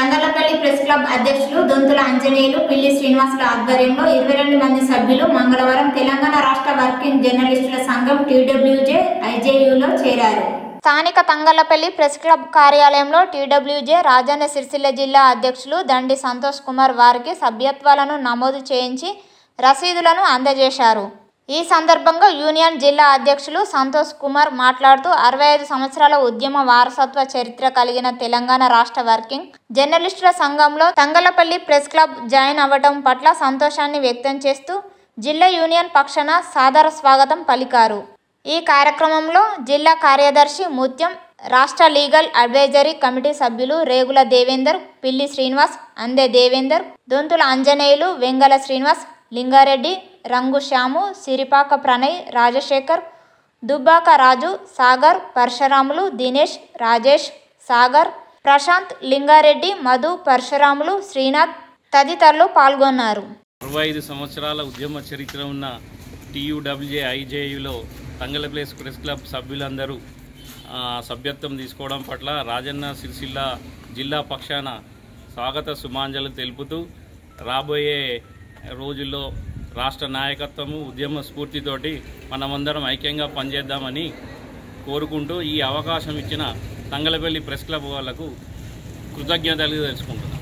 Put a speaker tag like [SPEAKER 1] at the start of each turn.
[SPEAKER 1] Thangallapalli press club అధ్యక్షులు దొంతుల ఆంజనేయులు పిల్లి శ్రీనివాసుల ఆధ్వర్యంలో ఇరవై రెండు మంది సభ్యులు మంగళవారం తెలంగాణ రాష్ట్ర వర్కింగ్ జర్నలిస్టుల సంఘం టీడబ్ల్యూజే ఐజేయులో చేరారు స్థానిక తంగళ్లపల్లి ప్రెస్ క్లబ్ కార్యాలయంలో టీడబ్ల్యూజే రాజన్న సిరిసిల్ల జిల్లా అధ్యక్షులు దండి సంతోష్ కుమార్ వారికి సభ్యత్వాలను నమోదు చేయించి రసీదులను అందజేశారు ఈ సందర్భంగా యూనియన్ జిల్లా అధ్యక్షులు సంతోష్ కుమార్ మాట్లాడుతూ అరవై ఐదు సంవత్సరాల ఉద్యమ వారసత్వ చరిత్ర కలిగిన తెలంగాణ రాష్ట్ర వర్కింగ్ జర్నలిస్టుల సంఘంలో తంగలపల్లి ప్రెస్ క్లబ్ జాయిన్ అవ్వడం పట్ల సంతోషాన్ని వ్యక్తం చేస్తూ జిల్లా యూనియన్ పక్షాన సాదర స్వాగతం పలికారు ఈ కార్యక్రమంలో జిల్లా కార్యదర్శి ముత్యం రాష్ట్ర లీగల్ అడ్వైజరీ కమిటీ సభ్యులు రేగుల దేవేందర్ పిల్లి శ్రీనివాస్ అందే దేవేందర్ దొంతుల ఆంజనేయులు వెంగల శ్రీనివాస్ లింగారెడ్డి రంగు శ్యాము సిరిపాక ప్రణయ్ రాజశేఖర్ దుబ్బాక రాజు సాగర్ పరశురాములు దినేష్ రాజేష్ సాగర్ ప్రశాంత్ లింగారెడ్డి మధు పరశురాములు శ్రీనాథ్ తదితరులు పాల్గొన్నారు
[SPEAKER 2] అరవై ఐదు సంవత్సరాల ఉద్యమ చరిత్ర ఉన్న టీయూడబ్ల్యూజే ఐజేయులో తంగల ప్లేస్ ప్రెస్ క్లబ్ సభ్యులందరూ ఆ, సభ్యత్వం తీసుకోవడం పట్ల రాజన్న సిరిసిల్ల జిల్లా పక్షాన స్వాగత సుమాంజలు తెలుపుతూ రాబోయే రోజుల్లో రాష్ట్ర నాయకత్వము ఉద్యమ స్ఫూర్తితోటి మనమందరం ఐక్యంగా పనిచేద్దామని కోరుకుంటూ ఈ అవకాశం ఇచ్చిన తంగలపల్లి ప్రెస్ క్లబ్ వాళ్లకు కృతజ్ఞతలు తెలుసుకుంటున్నాను